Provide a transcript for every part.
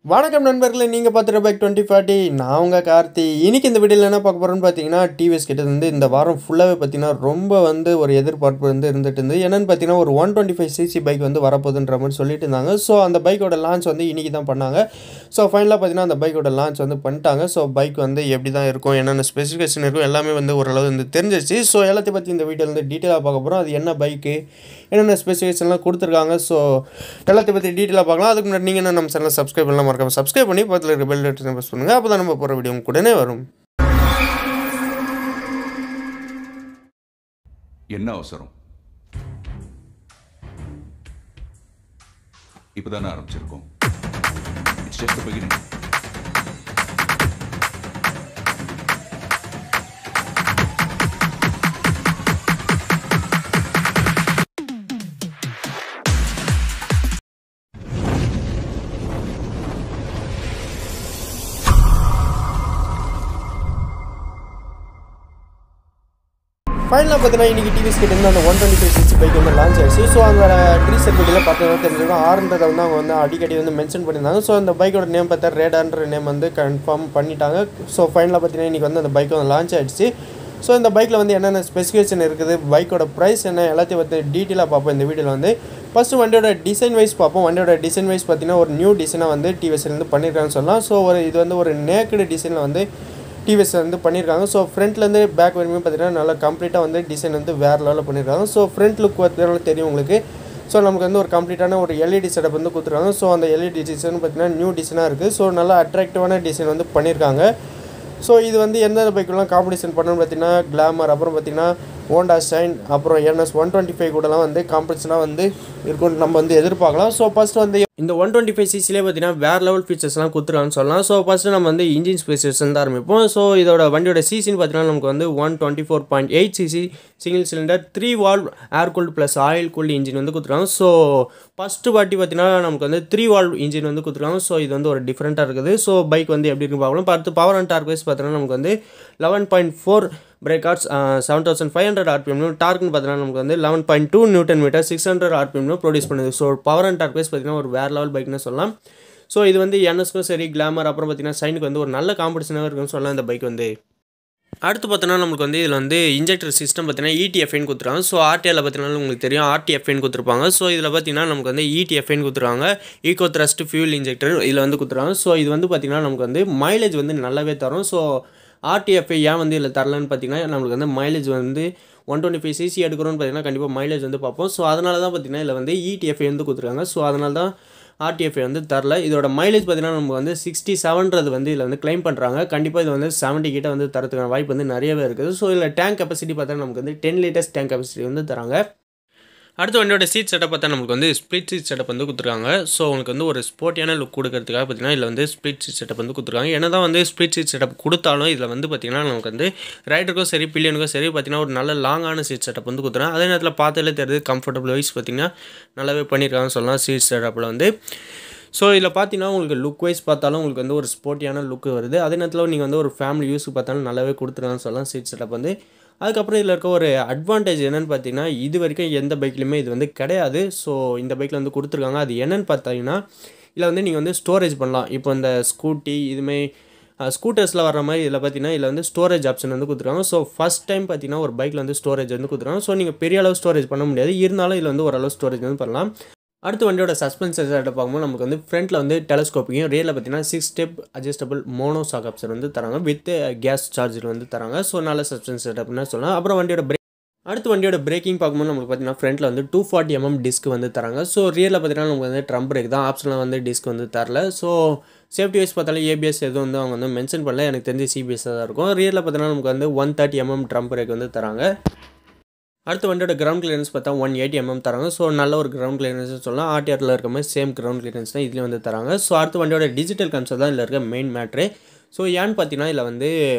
வணக்கம் நண்பர்களே நீங்கள் பார்த்துட்டு பைக் டுவெண்ட்டி ஃபார்ட்டி நான் உங்கள் கார்த்தி இன்னைக்கு இந்த வீடியோவில் என்ன பார்க்க போகிறோன்னு பார்த்தீங்கன்னா டிவிஎஸ் கிட்ட இருந்து இந்த வாரம் ஃபுல்லாகவே பார்த்தீங்கன்னா ரொம்ப வந்து ஒரு எதிர்பார்ப்பு வந்து இருந்துட்டு இருந்து என்னென்னு பார்த்தீங்கன்னா ஒரு one twenty five CC bike வந்து வரப்போகுதுன்ற மாதிரி சொல்லிட்டு இருந்தாங்க ஸோ அந்த பைக்கோட லான்ச் வந்து இன்றைக்கி தான் பண்ணாங்க ஸோ ஃபைனலாக பார்த்தீங்கன்னா அந்த பைக்கோட லான்ச் வந்து பண்ணிட்டாங்க ஸோ பைக் வந்து எப்படி தான் இருக்கும் என்னென்ன ஸ்பெசிஃபிகேஷன் இருக்கும் எல்லாமே வந்து ஓரளவு வந்து தெரிஞ்சிச்சு ஸோ எல்லாத்தையும் பற்றி இந்த வீடியோவில் வந்து டீட்டெயிலாக பார்க்க போகிறோம் அது என்ன பைக்கு என்னென்ன ஸ்பெசிஃபிகேஷன்லாம் கொடுத்துருக்காங்க ஸோ எல்லாத்தையும் பற்றி டீட்டெயிலாக பார்க்கலாம் அதுக்கு முன்னாடி நீங்கள் என்ன நம்ம சேனலை சப்ஸ்கிரைப் பண்ணலாம் மறக்காம சப்ஸ்கிரைப் பண்ணி பக்கத்தில் இருக்க பெல் பட்டன் ப்ரெஸ் பண்ணுங்கள் அப்போ தான் நம்ம போகிற வீடியோ உங்களுக்கு உடனே வரும் என்ன அவசரம் இப்பதானே ஆரம்பிச்சிருக்கோம் இட்ஸ் ஜஸ்ட் பிகினிங் ஃபைனலாக பார்த்தீங்கன்னா இன்றைக்கி டிவிஎஸ் கிட்ட இருந்து அந்த one twenty five six bike வந்து லான்ச் ஆயிடுச்சு ஸோ அந்த ட்ரீசர் வீடியோவில் பார்த்தீங்கன்னா தெரிஞ்சிருக்கும் ஆறுன்றதை வந்து அவங்க வந்து அடிக்கடி வந்து மென்ஷன் பண்ணியிருந்தாங்க ஸோ அந்த பைக்கோட நேம் பார்த்தா ரேடான்ற நேம் வந்து கன்ஃபார்ம் பண்ணிட்டாங்க ஸோ ஃபைனலாக பார்த்தீங்கன்னா இன்றைக்கி வந்து அந்த பைக் வந்து லான்ச் ஆயிடுச்சு ஸோ இந்த பைக்கில் வந்து என்னென்ன ஸ்பெசிஃபிகேஷன் இருக்குது பைக்கோட ப்ரைஸ் என்ன எல்லாத்தையும் பற்றி டீட்டெயிலாக பார்ப்போம் இந்த வீடியோவில் வந்து ஃபஸ்ட்டு வண்டியோட டிசைன் வைஸ் பார்ப்போம் வண்டியோட டிசைன் வைஸ் பார்த்தீங்கன்னா ஒரு நியூ டிசைனாக வந்து டிவிஎஸ்லேருந்து பண்ணியிருக்காங்கன்னு சொல்லலாம் ஸோ ஒரு இது வந்து ஒரு நேக்கடு டிசைனில் வந்து டிவிஎஸ் வந்து பண்ணியிருக்காங்க ஸோ ஃப்ரண்ட்லேருந்து பேக் வரைக்கும் பார்த்தீங்கன்னா நல்லா கம்ப்ளீட்டாக வந்து டிசைன் வந்து வேறு லெவலில் பண்ணியிருக்காங்க ஸோ ஃப்ரண்ட் லுக் பார்த்தீங்கன்னா தெரியும் உங்களுக்கு ஸோ நமக்கு வந்து ஒரு கம்ப்ளீட்டான ஒரு எல்இடி செட்டப் வந்து கொடுத்துருக்காங்க ஸோ அந்த எல்இடி டிசைன் பார்த்தீங்கன்னா நியூ டிசைனாக இருக்குது ஸோ நல்லா அட்ராக்டிவான டிசைன் வந்து பண்ணியிருக்காங்க ஸோ இது வந்து எந்தெந்த பைக்கெலாம் காம்படிஷன் பண்ணணும்னு பார்த்தீங்கன்னா கிளாமர் அப்புறம் பார்த்தீங்கன்னா ஹோண்டா ஷைன் அப்புறம் என்எஸ் ஒன் டுவெண்ட்டி ஃபைவ் கூடலாம் வந்து காம்படிஷனாக வந்து இருக்கும்னு நம்ம வந்து எதிர்பார்க்கலாம் ஸோ ஃபஸ்ட் வந்து இந்த ஒன் டுவெண்ட்டி ஃபைவ் சிசிலே பார்த்தீங்கன்னா வேறு லெவல் ஃபீச்சர்ஸ்லாம் கொடுத்துருக்கான்னு சொல்லலாம் ஸோ ஃபஸ்ட்டு நம்ம வந்து இன்ஜின் ஸ்பேசஸ் வந்து ஆரம்பிப்போம் ஸோ இதோட வண்டியோட சிசின்னு பார்த்தீங்கன்னா நமக்கு வந்து one twenty four point eight CC single cylinder three valve air cooled plus oil cooled engine வந்து கொடுத்துருக்காங்க ஸோ ஃபஸ்ட்டு வாட்டி பார்த்தீங்கன்னா நமக்கு வந்து த்ரீ வால்வ் இன்ஜின் வந்து கொடுத்துருக்காங்க ஸோ இது வந்து ஒரு டிஃப்ரெண்ட்டாக இருக்குது ஸோ பைக் வந்து எப்படி இருக்குன்னு பார்க்கலாம் பார்த்து பவர் அண்ட் டார்க் வைஸ் பார்த்தீங்கன்னா நமக்கு வந்து லெவன் பாயிண்ட் ஃபோர் பிரேக்கார்ட்ஸ் seven thousand five hundred RPM டார்க்னு பார்த்தீங்கன்னா நமக்கு வந்து eleven point two newton metre six hundred ஆர்பிஎம்னு ப்ரொடியூஸ் பண்ணுது so power and torque wise பார்த்தீங்கன்னா ஒரு வேறு லெவல் பைக்னு சொல்லலாம் ஸோ இது வந்து என்எஸ்க்கும் சரி கிளாமர் அப்புறம் பார்த்தீங்கன்னா சைனுக்கு வந்து ஒரு நல்ல காம்படிஷனாக இருக்குன்னு சொல்லலாம் இந்த பைக் வந்து அடுத்து பார்த்தோன்னா நமக்கு வந்து இதில் வந்து இன்ஜெக்டர் சிஸ்டம் பார்த்தீங்கன்னா இடிஎஃப்ஐன்னு கொடுத்துருக்காங்க ஸோ ஆர்டிஎல்ல பார்த்தீங்கன்னா உங்களுக்கு தெரியும் ஆர்டிஎஃப்ஐன்னு கொடுத்துருப்பாங்க ஸோ இதில் பார்த்தீங்கன்னா நமக்கு வந்து இடிஎஃப்ஐன்னு கொடுத்துருக்காங்க ஈகோ த்ரஸ்ட் ஃபியூல் இன்ஜெக்டர் இதில் வந்து கொடுத்துருக்காங்க ஸோ இது வந்து பார்த்தீங்கன்னா நமக்கு வந்து மைலேஜ் வந்து நல்லாவே தரும் ஸோ ஆர்டிஎஃப்ஐ ஏன் வந்து இதில் தரலன்னு பார்த்தீங்கன்னா நம்மளுக்கு வந்து மைலேஜ் வந்து ஒன் டுவெண்ட்டி ஃபைவ் சிசி எடுக்கிறோன்னு பார்த்தீங்கன்னா கண்டிப்பாக மைலேஜ் வந்து பார்ப்போம் ஸோ அதனால தான் பார்த்தீங்கன்னா இதில் வந்து இடிஎஃப்ஐ வந்து கொடுத்துருக்காங்க ஸோ அதனால தான் ஆர்டிஎஃப்ஐ வந்து தரல இதோட மைலேஜ் பார்த்தீங்கன்னா நமக்கு வந்து சிக்ஸ்டி செவன்றது வந்து இதில் வந்து கிளைம் பண்ணுறாங்க கண்டிப்பாக இது வந்து செவன்ட்டி கிட்ட வந்து தரத்துக்கான வாய்ப்பு வந்து நிறையவே இருக்குது ஸோ இதில் டேங்க் கெப்பாசிட்டி பார்த்தா நமக்கு வந்து டென் லிட்டர்ஸ் டேங்க் கெப்பாசிட்டி வந்து தராங்க அடுத்து வண்டியோட சீட் செட்டப் பார்த்தா நமக்கு வந்து ஸ்ப்ளிட் சீட் செட்டப் வந்து கொடுத்துருக்காங்க ஸோ உங்களுக்கு வந்து ஒரு ஸ்போர்ட்டியான லுக் கொடுக்கறதுக்காக பார்த்தீங்கன்னா இதில் வந்து ஸ்ப்ளிட் சீட் செட்டப் வந்து கொடுத்துருக்காங்க என்ன தான் வந்து ஸ்ப்ளிட் சீட் செட்டப் கொடுத்தாலும் இதில் வந்து பார்த்தீங்கன்னா நமக்கு வந்து ரைடருக்கும் சரி பில்லியனுக்கும் சரி பார்த்தீங்கன்னா ஒரு நல்ல லாங்கான சீட் செட்டப் வந்து கொடுத்துருக்காங்க அதே நேரத்தில் பார்த்தாலே தெரியுது கம்ஃபர்டபுள் வைஸ் பார்த்தீங்கன்னா நல்லாவே பண்ணியிருக்காங்கன்னு சொல்லலாம் சீட் செட்டப்பில் வந்து ஸோ இதில் பார்த்தீங்கன்னா உங்களுக்கு லுக் வைஸ் பார்த்தாலும் உங்களுக்கு வந்து ஒரு ஸ்போர்ட்டியான லுக் வருது அதே நேரத்தில் நீங்கள் வந்து ஒரு ஃபேமிலி யூஸுக்கு பார்த்தாலும் நல்லாவே கொடுத்துருக்காங்கன்னு சொல்லலாம் சீட் செட்டப் வந்து அதுக்கப்புறம் இதில் இருக்க ஒரு அட்வான்டேஜ் என்னென்னு பார்த்தீங்கன்னா இது வரைக்கும் எந்த பைக்லையுமே இது வந்து கிடையாது ஸோ இந்த பைக்கில் வந்து கொடுத்துருக்காங்க அது என்னென்னு பார்த்தீங்கன்னா இதில் வந்து நீங்கள் வந்து ஸ்டோரேஜ் பண்ணலாம் இப்போ இந்த ஸ்கூட்டி இதுமாரி ஸ்கூட்டர்ஸில் வர மாதிரி இதில் பார்த்தீங்கன்னா இதில் வந்து ஸ்டோரேஜ் ஆப்ஷன் வந்து கொடுத்துருக்காங்க ஸோ ஃபஸ்ட் டைம் பார்த்தீங்கன்னா ஒரு பைக்கில் வந்து ஸ்டோரேஜ் வந்து கொடுத்துருக்காங்க ஸோ நீங்கள் பெரிய அளவு ஸ்டோரேஜ் பண்ண முடியாது இருந்தாலும் இதில் வந்து ஓரளவு ஸ்டோரேஜ் வந்து பண்ணலாம் அடுத்து வண்டியோட சஸ்பென்சர் செட்டப் பார்க்கும்போது நமக்கு வந்து ஃப்ரண்ட்டில் வந்து டெலஸ்கோப்பிங்கும் ரியலில் பார்த்தீங்கன்னா six step adjustable mono shock option வந்து தராங்க வித் கேஸ் சார்ஜர் வந்து தராங்க ஸோ நல்ல சஸ்பென்ஸ் செட்டப்னு சொல்லலாம் அப்புறம் வண்டியோட பிரேக் அடுத்து வண்டியோட பிரேக்கிங் பார்க்கும்போது நமக்கு பார்த்தீங்கன்னா ஃப்ரண்ட்டில் வந்து டூ ஃபார்ட்டி எம்எம் டிஸ்க் வந்து தராங்க ஸோ ரியலில் பார்த்தீங்கன்னா நமக்கு வந்து ட்ரம் பிரேக் தான் ஆப்ஷனில் வந்து டிஸ்க் வந்து தரல ஸோ சேஃப்டி வைஸ் பார்த்தாலும் ஏபிஎஸ் எதுவும் வந்து அவங்க வந்து மென்ஷன் பண்ணல எனக்கு தெரிஞ்சு சிபிஎஸ் தான் இருக்கும் ரியலில் பார்த்தீங்கன்னா நமக்கு வந்து one thirty MM drum brake வந்து தராங்க அடுத்து வண்டியோட கிரவுண்ட் கிளியரன்ஸ் பார்த்தா ஒன் எயிட்டி எம்எம் தராங்க ஸோ நல்ல ஒரு கிரவுண்ட் கிளியரன்ஸ் சொல்லலாம் ஆர்டிஆரில் இருக்க மாதிரி சேம் கிரவுண்ட் கிளியரன்ஸ் தான் இதுலேயும் வந்து தராங்க ஸோ அடுத்து வண்டியோட டிஜிட்டல் கன்சோல் தான் இதில் இருக்க மெயின் மேட்ரு ஸோ ஏன்னு பார்த்தீங்கன்னா இதில் வந்து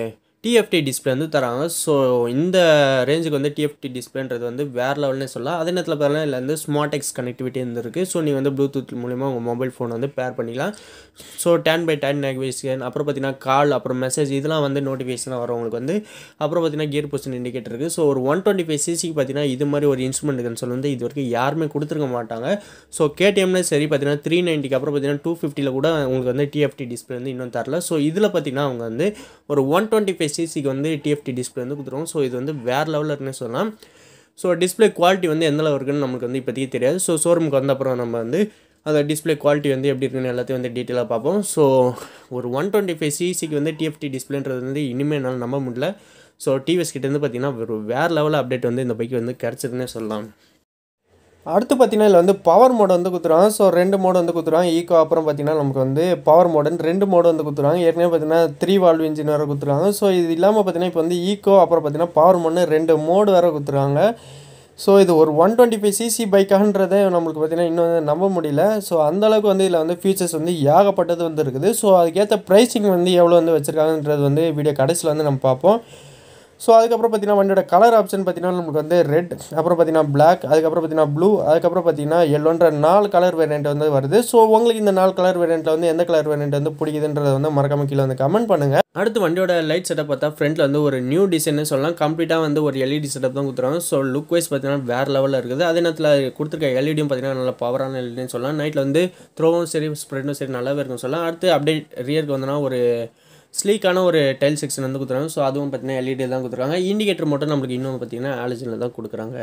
டிஎஃப்டி டிஸ்பிளே வந்து தராங்க ஸோ இந்த ரேஞ்சுக்கு வந்து டிஎஃப்டி டிஸ்பிளேன்றது வந்து வேறு லெவல்னே சொல்லலாம் அதே நேரத்தில் பார்த்தீங்கன்னா இதில் வந்து ஸ்மார்ட் எக்ஸ் கனெக்டிவிட்டி இருந்திருக்கு ஸோ நீங்கள் வந்து ப்ளூடூத் மூலிமா உங்கள் மொபைல் ஃபோன் வந்து பேர் பண்ணிக்கலாம் so turn by turn navigation அப்புறம் பார்த்தீங்கன்னா கால் அப்புறம் மெசேஜ் இதெல்லாம் வந்து நோட்டிஃபிகேஷன் வரவங்களுக்கு வந்து அப்புறம் பார்த்தீங்கன்னா கியர் பொசிஷன் இண்டிகேட்டர் இருக்குது ஸோ ஒரு ஒன் டுவெண்ட்டி ஃபைவ் சிசிக்கு பார்த்தீங்கன்னா இது மாதிரி ஒரு இன்ஸ்ட்ருமெண்ட் கன்சோல் வந்து இது வரைக்கும் யாருமே கொடுத்துருக்க மாட்டாங்க ஸோ கேடிஎம்ல சரி பார்த்தீங்கன்னா த்ரீ நைன்ட்டிக்கு அப்புறம் பார்த்தீங்கன்னா டூ ஃபிஃப்டியில் கூட உங்களுக்கு வந்து டிஎஃப்டி டிஸ்பிளே வந்து இன்னும் தரல ஸோ இதில் பார்த்தீங்கன்னா அவங்க வந்து ஒரு ஒன் டுவெண்ட்டி ஃபைவ் சிசிக்கு வந்து டிஎஃப்டி டிஸ்பிளே வந்து கொடுத்துருவோம் ஸோ இது வந்து வேறு லெவலில் இருக்குன்னு சொல்லலாம் ஸோ டிஸ்பிளே குவாலிட்டி வந்து எந்த அளவு இருக்குன்னு நமக்கு வந்து இப்போதைக்கு தெரியாது ஸோ ஷோரூமுக்கு வந்த அப்புறம் நம்ம வந்து அந்த டிஸ்பிளே குவாலிட்டி வந்து எப்படி இருக்குன்னு எல்லாத்தையும் வந்து டீட்டெயிலாக பார்ப்போம் ஸோ ஒரு ஒன் டுவெண்ட்டி ஃபைவ் சிசிக்கு வந்து டிஎஃப்டி டிஸ்பிளேன்றது வந்து இனிமேல் என்னால் நம்ப முடியல ஸோ டிவிஎஸ் கிட்டேருந்து பார்த்தீங்கன்னா ஒரு வேறு லெவலில் அப்டேட் வந்து இந்த பைக் வந்து கிடச்சிருக்குன்னே சொல்லலாம் அடுத்து பார்த்தீங்கன்னா இதில் வந்து பவர் மோட் வந்து கொடுத்துருவாங்க ஸோ ரெண்டு மோடு வந்து கொடுத்துருவாங்க ஈக்கோ அப்புறம் பார்த்தீங்கன்னா நமக்கு வந்து பவர் மோடுன்னு ரெண்டு மோடு வந்து கொடுத்துருவாங்க ஏற்கனவே பார்த்தீங்கன்னா த்ரீ வால்வ் இன்ஜின் வேறு கொடுத்துருவாங்க ஸோ இது இல்லாமல் பார்த்தீங்கன்னா இப்போ வந்து ஈக்கோ அப்புறம் பார்த்தீங்கன்னா பவர் மோட்னு ரெண்டு மோடு வேறு கொடுத்துருவாங்க ஸோ இது ஒரு ஒன் டுவெண்ட்டி ஃபைவ் சிசி பைக்கான்றதே நம்மளுக்கு பார்த்தீங்கன்னா இன்னும் வந்து நம்ப முடியல ஸோ அந்தளவுக்கு வந்து இதில் வந்து ஃபீச்சர்ஸ் வந்து ஏகப்பட்டது வந்து இருக்குது ஸோ அதுக்கேற்ற ப்ரைஸிங் வந்து எவ்வளோ வந்து வச்சுருக்காங்கன்றது வந்து வீடியோ கடைசியில் வந்து நம்ம பார்ப்போம் ஸோ அதுக்கப்புறம் பார்த்தீங்கன்னா வண்டியோட கலர் ஆப்ஷன் பார்த்தீங்கன்னா நமக்கு வந்து ரெட் அப்புறம் பார்த்தீங்கன்னா பிளாக் அதுக்கப்புறம் பார்த்தீங்கன்னா ப்ளூ அதுக்கப்புறம் பார்த்தீங்கன்னா எல்லோன்ற நாலு கலர் வேரியண்ட் வந்து வருது ஸோ உங்களுக்கு இந்த நாலு கலர் வேரியண்ட்டில் வந்து எந்த கலர் வேரியண்ட் வந்து பிடிக்குதுன்றதை வந்து மறக்காம கீழே வந்து கமெண்ட் பண்ணுங்கள் அடுத்து வண்டியோட லைட் செட்டப் பார்த்தா ஃப்ரண்ட்டில் வந்து ஒரு நியூ டிசைன்னு சொல்லலாம் கம்ப்ளீட்டாக வந்து ஒரு எல்இடி செட்டப் தான் கொடுத்துருவாங்க ஸோ லுக் வைஸ் பார்த்தீங்கன்னா வேறு லெவலில் இருக்குது அதே நேரத்தில் கொடுத்துருக்க எல்இடியும் பார்த்தீங்கன்னா நல்ல பவரான எல்இடின்னு சொல்லலாம் நைட்டில் வந்து த்ரோவும் சரி ஸ்ப்ரெண்டும் சரி நல்லாவே இருக்குன்னு சொல்லலாம் அடுத்து அப்படியே ரியருக்கு வந்தோன்னா ஒரு ஸ்லீக்கான ஒரு டைல் செக்ஷன் வந்து கொடுத்துருக்காங்க ஸோ அதுவும் பார்த்தீங்கன்னா எல்இடி தான் கொடுத்துருக்காங்க இண்டிகேட்டர் மட்டும் நம்மளுக்கு இன்னும் பார்த்தீங்கன்னா ஆலோஜனில் தான் கொடுக்குறாங்க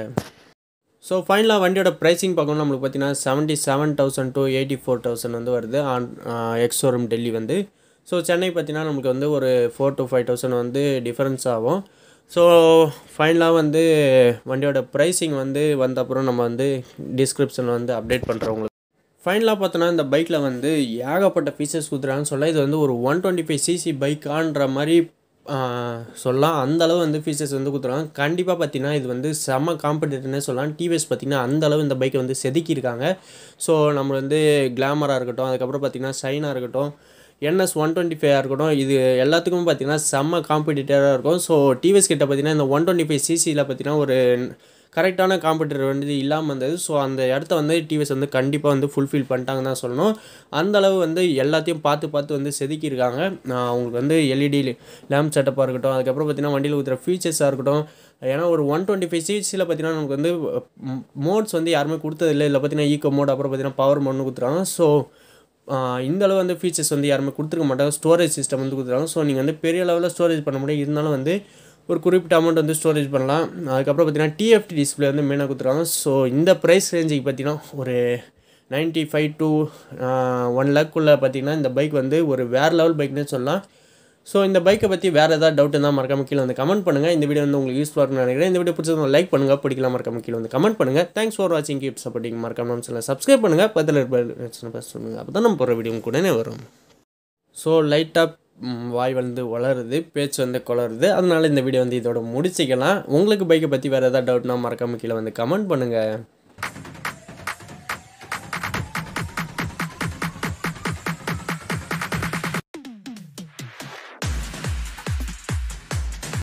ஸோ ஃபைனலாக வண்டியோட ப்ரைஸிங் பார்க்கணும் நம்மளுக்கு பார்த்தீங்கன்னா seventy seven thousand to eighty four thousand வந்து வருது ஆன் எக்ஸ் ஷோரூம் டெல்லி வந்து ஸோ சென்னை பார்த்தீங்கன்னா நமக்கு வந்து ஒரு ஃபோர் டு ஃபைவ் தௌசண்ட் வந்து டிஃப்ரென்ஸ் ஆகும் ஸோ ஃபைனலாக வந்து வண்டியோட ப்ரைஸிங் வந்து வந்த அப்புறம் நம்ம வந்து டிஸ்கிரிப்ஷனில் வந்து அப்டேட் பண்ணுறவங்களுக்கு ஃபைனலாக பார்த்தோன்னா இந்த பைக்கில் வந்து ஏகப்பட்ட ஃபீச்சர்ஸ் கொடுத்துறாங்கன்னு சொல்ல இது வந்து ஒரு ஒன் டுவெண்ட்டி ஃபைவ் சிசி பைக்கான்ற மாதிரி சொல்லலாம் அந்த அளவு வந்து ஃபீச்சர்ஸ் வந்து கொடுத்துருவாங்க கண்டிப்பாக பார்த்தீங்கன்னா இது வந்து செம்ம காம்படிட்டர்னே சொல்லலாம் டிவிஎஸ் பார்த்திங்கன்னா அந்த அளவு இந்த பைக்கை வந்து செதுக்கியிருக்காங்க ஸோ நம்ம வந்து கிளாமராக இருக்கட்டும் அதுக்கப்புறம் பார்த்திங்கன்னா ஷைனாக இருக்கட்டும் என்எஸ் ஒன் டுவெண்ட்டி ஃபைவாக இருக்கட்டும் இது எல்லாத்துக்கும் பார்த்தீங்கன்னா செம்ம காம்படிட்டராக இருக்கும் ஸோ டிவிஎஸ் கிட்ட பார்த்தீங்கன்னா இந்த ஒன் டுவெண்ட்டி ஃபைவ் சிசியில் பார்த்தீங்கன்னா ஒரு கரெக்டான காம்படிட்டர் வந்து இல்லாமல் இருந்தது ஸோ அந்த இடத்த வந்து டிவிஎஸ் வந்து கண்டிப்பாக வந்து ஃபுல்ஃபில் பண்ணிட்டாங்க தான் சொல்லணும் அந்த அளவு வந்து எல்லாத்தையும் பார்த்து பார்த்து வந்து செதுக்கியிருக்காங்க அவங்களுக்கு வந்து எல்இடி லேம்ப் செட்டப்பாக இருக்கட்டும் அதுக்கப்புறம் பார்த்தீங்கன்னா வண்டியில் ஊற்றுற ஃபீச்சர்ஸாக இருக்கட்டும் ஏன்னா ஒரு ஒன் டுவெண்ட்டி ஃபைவ் சிசியில் பார்த்தீங்கன்னா நமக்கு வந்து மோட்ஸ் வந்து யாருமே கொடுத்ததில்லை இல்லை பார்த்தீங்கன்னா ஈக்கோ மோட் அப்புறம் பார்த்தீங்கன்னா பவர் மோட்னு கொடுத்துறாங்க ஸோ இந்த அளவு வந்து ஃபீச்சர்ஸ் வந்து யாருமே கொடுத்துருக்க மாட்டாங்க ஸ்டோரேஜ் சிஸ்டம் வந்து கொடுத்துருக்காங்க ஸோ நீங்கள் வந்து பெரிய லெவலில் ஸ்டோரேஜ் பண்ண முடியும் இருந்தாலும் வந்து ஒரு குறிப்பிட்ட அமௌண்ட் வந்து ஸ்டோரேஜ் பண்ணலாம் அதுக்கப்புறம் பார்த்தீங்கன்னா டிஎஃப்டி டிஸ்பிளே வந்து மெயினாக கொடுத்துருவாங்க ஸோ இந்த ப்ரைஸ் ரேஞ்சுக்கு பார்த்தீங்கன்னா ஒரு நைன்ட்டி ஃபைவ் டு ஒன் லேக்குள்ளே பார்த்தீங்கன்னா இந்த பைக் வந்து ஒரு வேறு லெவல் பைக்னே சொல்லலாம் ஸோ இந்த பைக்கை பற்றி வேறு ஏதாவது டவுட் இருந்தால் மறக்காம கீழே வந்து கமெண்ட் பண்ணுங்கள் இந்த வீடியோ வந்து உங்களுக்கு யூஸ்ஃபுல்லாக இருக்கும்னு நினைக்கிறேன் இந்த வீடியோ பிடிச்சது லைக் பண்ணுங்கள் பிடிக்கலாம் மறக்காம கீழே வந்து கமெண்ட் பண்ணுங்கள் தேங்க்ஸ் ஃபார் வாட்சிங் கீப் சப்போர்ட்டிங் மறக்காம சொல்ல சப்ஸ்கிரைப் பண்ணுங்கள் பதில் சொல்லுங்கள் அப்போ தான் நம்ம போகிற வீடியோ உடனே வரும் ஸோ லைட்டாக வாய் வந்து வளருது பேச்சு வந்து குளருது அதனால இந்த வீடியோ வந்து இதோட முடிச்சிக்கலாம் உங்களுக்கு பைக்கை பற்றி வேறு ஏதாவது டவுட்னா மறக்காம கீழே வந்து கமெண்ட் பண்ணுங்கள்